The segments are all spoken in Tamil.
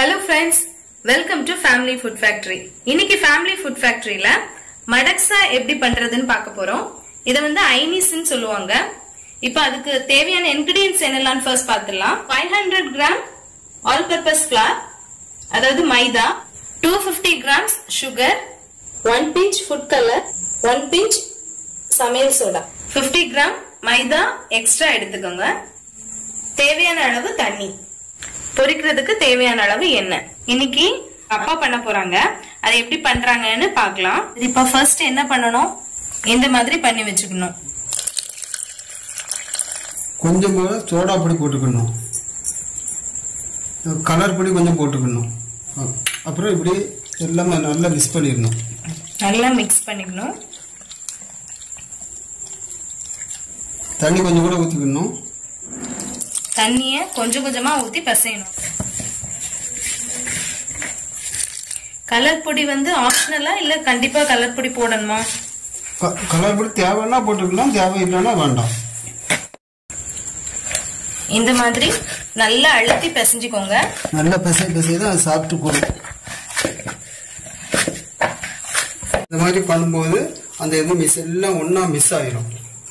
Hello friends welcome to Family Food Factory இன்னைக்கு ஃபேமிலி ஃபுட் ஃபேக்டரியில மடக்ஸா எப்படி பண்றதுன்னு பார்க்க போறோம் இதை வந்து ஐனிஸ்ன்னு சொல்லுவாங்க இப்போ அதுக்கு தேவையான இன்கிரீடியன்ஸ் என்னெல்லாம் ஃபர்ஸ்ட் பார்த்துடலாம் five hundred gram all purpose flour அதாவது மைதா two fifty grams sugar one pinch food colour one pinch சமையல் சோடா 50 கிராம் மைதா எக்ஸ்ட்ரா எடுத்துக்கோங்க தேவையான அளவு தண்ணி பொரிக்கிறதுக்கு தேவையான அளவு எண்ணெய் இன்னைக்கு அப்பா பண்ண போறாங்க அதை எப்படி பண்றாங்கன்னு பார்க்கலாம் இப்ப ஃபர்ஸ்ட் என்ன பண்ணணும் இந்த மாதிரி பண்ணி வச்சுக்கணும் கொஞ்சமாக சோடா பொடி போட்டுக்கணும் கலர் பொடி கொஞ்சம் போட்டுக்கணும் அ- அப்புறம் இப்படி எல்லாமே நல்லா மிக்ஸ் பண்ணிடணும் நல்லா மிக்ஸ் பண்ணிக்கணும் தண்ணி கொஞ்சம் கூட ஊற்றிக்கணும் தண்ணிய கொஞ்சம் கொஞ்சமா ஊத்தி பிசையணும் கலர் பொடி வந்து ஆப்ஷனலா இல்ல கண்டிப்பா கலர் பொடி போடணுமா க- கலர் பொடி தேவைன்னா போட்டுக்கலாம் தேவை இல்லைன்னா வேண்டாம் இந்த மாதிரி நல்லா அழுத்தி பிசைஞ்சுக்கோங்க நல்லா பிசை பிசை தான் அது சாப்பிட்டு போடும் இந்த மாதிரி பண்ணும்போது அந்த இது மிஸ் எல்லாம் ஒன்றா மிஸ் ஆயிரும்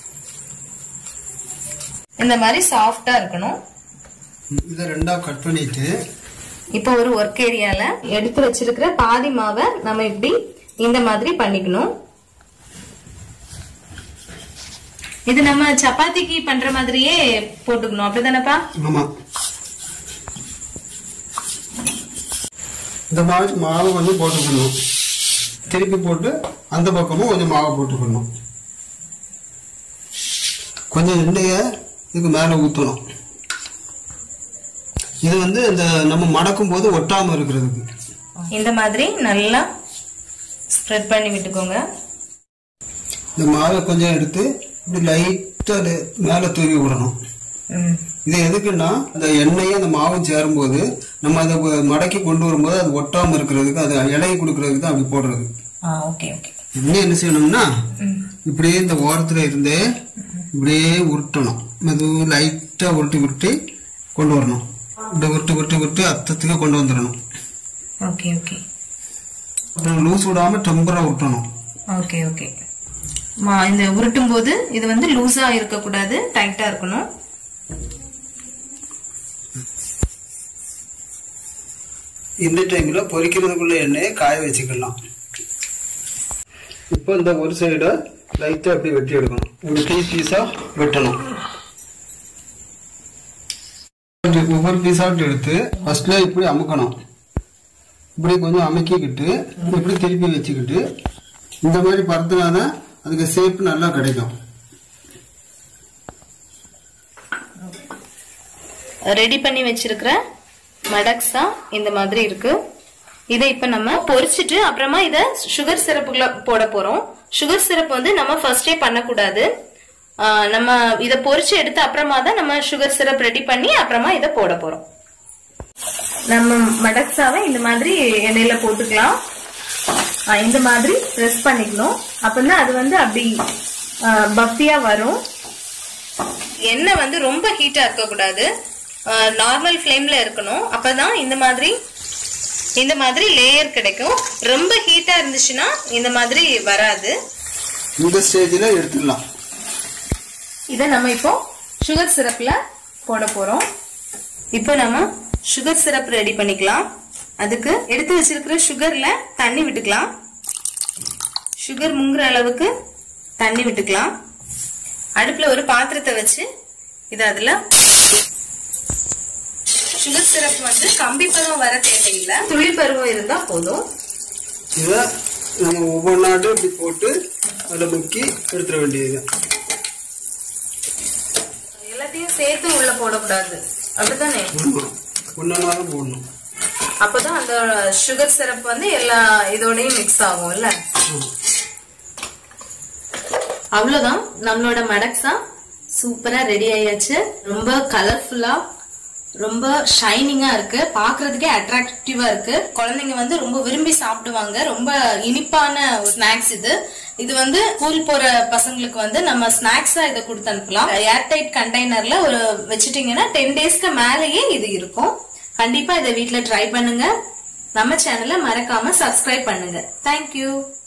இந்த மாதிரி சாஃப்டா இருக்கணும் இதை ரெண்டா கட் பண்ணிட்டு இப்போ ஒரு ஒர்க் ஏரியால எடுத்து வச்சிருக்கிற பாதி மாவை நம்ம இப்படி இந்த மாதிரி பண்ணிக்கணும் இது நம்ம சப்பாத்திக்கு பண்ற மாதிரியே போட்டுக்கணும் அப்படிதானப்பா ஆமா இந்த மாதிரி மாவு கொஞ்சம் போட்டுக்கணும் திருப்பி போட்டு அந்த பக்கமும் கொஞ்சம் மாவு போட்டுக்கணும் கொஞ்சம் எண்ணெயை இதுக்கு மேலே ஊற்றணும் இது வந்து இந்த நம்ம மடக்கும் போது ஒட்டாம இருக்கிறதுக்கு இந்த மாதிரி நல்லா ஸ்ப்ரெட் பண்ணி விட்டுக்கோங்க இந்த மாவை கொஞ்சம் எடுத்து இப்படி லைட்டாக மேலே தூவி விடணும் ம். இது எதுக்குன்னா இந்த எண்ணெயும் அந்த மாவும் சேரும்போது நம்ம அதை மடக்கி கொண்டு வரும்போது அது ஒட்டாம இருக்கிறதுக்கு அது இலையை கொடுக்கறதுக்கு தான் அப்படி போடுறது ஆ ஓகே ஓகே இன்னும் என்ன செய்யணும்னா ம். இப்படியே இந்த ஓரத்துல இருந்தே இப்படியே உருட்டணும் அது லைட்டா உருட்டி உருட்டி கொண்டு வரணும் இப்படி உருட்டி உருட்டி உருட்டி அத்தத்துக்கு கொண்டு வந்துடணும் ஓகே ஓகே அப்புறம் லூஸ் விடாம டெம்பரா உருட்டணும் ஓகே ஓகே மா இந்த உருட்டும் போது இது வந்து லூஸா இருக்க கூடாது டைட்டா இருக்கணும் இந்த டைம்ல பொரிக்கிறதுக்குள்ள எண்ணெயை காய வச்சுக்கலாம் இப்போ இந்த ஒரு சைடை லைட்டா அப்படி வெட்டி எடுக்கணும் இப்படி பீஸ் பீஸா வெட்டணும் இப்படி ஒவ்வொரு பீஸாட்டு எடுத்து ஃபர்ஸ்ட்ல இப்படி அமுக்கணும் இப்படி கொஞ்சம் அமுக்கிக்கிட்டு இப்படி திருப்பி வச்சுக்கிட்டு இந்த மாதிரி பறத்துனாதான் அதுக்கு ஷேப் நல்லா கிடைக்கும் ரெடி பண்ணி வச்சிருக்கிற மடக்ஸா இந்த மாதிரி இருக்கு இதை இப்ப நம்ம பொரிச்சிட்டு அப்புறமா இத சுகர் சிரப்புக்குள்ள போட போறோம் சுகர் சிரப் வந்து நம்ம ஃபர்ஸ்டே பண்ணக்கூடாது ஆ, நம்ம இத பொரிச்சு எடுத்து அப்புறமா தான் நம்ம சுகர் சிரப் ரெடி பண்ணி அப்புறமா இத போட போறோம் நம்ம மடக்ஸாவை இந்த மாதிரி எண்ணெயில போட்டுக்கலாம் ஆ, இந்த மாதிரி ப்ரெஸ் பண்ணிக்கணும் அப்பதான் அது வந்து அப்படி பஃபியா வரும் எண்ணெய் வந்து ரொம்ப ஹீட்டா இருக்க கூடாது நார்மல் ஃப்ளேம்ல இருக்கணும் அப்பதான் இந்த மாதிரி இந்த மாதிரி லேயர் கிடைக்கும் ரொம்ப ஹீட்டா இருந்துச்சுன்னா இந்த மாதிரி வராது இந்த ஸ்டேஜில் எடுத்துடலாம் இதை நம்ம இப்போ சுகர் சிரப்ல போட போறோம் இப்போ நம்ம சுகர் சிரப் ரெடி பண்ணிக்கலாம் அதுக்கு எடுத்து வச்சிருக்கிற சுகர்ல தண்ணி விட்டுக்கலாம் சுகர் முங்குற அளவுக்கு தண்ணி விட்டுக்கலாம் அடுப்புல ஒரு பாத்திரத்தை வச்சு இது அதுல சுகர் சிரப் வந்து கம்பி பருவம் வர தேவையில்லை துளி பருவம் இருந்தா போதும் இதை நம்ம ஒவ்வொன்றாட்டும் இப்படி போட்டு அதில் முக்கி எடுத்துட வேண்டியது எல்லாத்தையும் சேர்த்து உள்ள போடக்கூடாது அப்படித்தானே ஒன்றா தான் போடணும் அப்பதான் அந்த சுகர் சிரப் வந்து எல்லா இதோடயும் மிக்ஸ் ஆகும்ல அவ்வளவுதான் நம்மளோட மடக்ஸா சூப்பரா ரெடி ஆயாச்சு ரொம்ப கலர்ஃபுல்லா ரொம்ப ஷைனிங்கா இருக்கு பாக்குறதுக்கே அட்ராக்டிவா இருக்கு குழந்தைங்க வந்து ரொம்ப விரும்பி சாப்பிடுவாங்க ரொம்ப இனிப்பான ஸ்நாக்ஸ் இது இது வந்து ஸ்கூல் போற பசங்களுக்கு வந்து நம்ம ஸ்நாக்ஸா இதை கொடுத்து அனுப்பலாம் ஏர்டைட் கண்டெய்னர்ல ஒரு வச்சுட்டீங்கன்னா டென் டேஸ்க்கு மேலேயே இது இருக்கும் கண்டிப்பா இதை வீட்ல ட்ரை பண்ணுங்க நம்ம சேனலை மறக்காம சப்ஸ்கிரைப் பண்ணுங்க தேங்க்யூ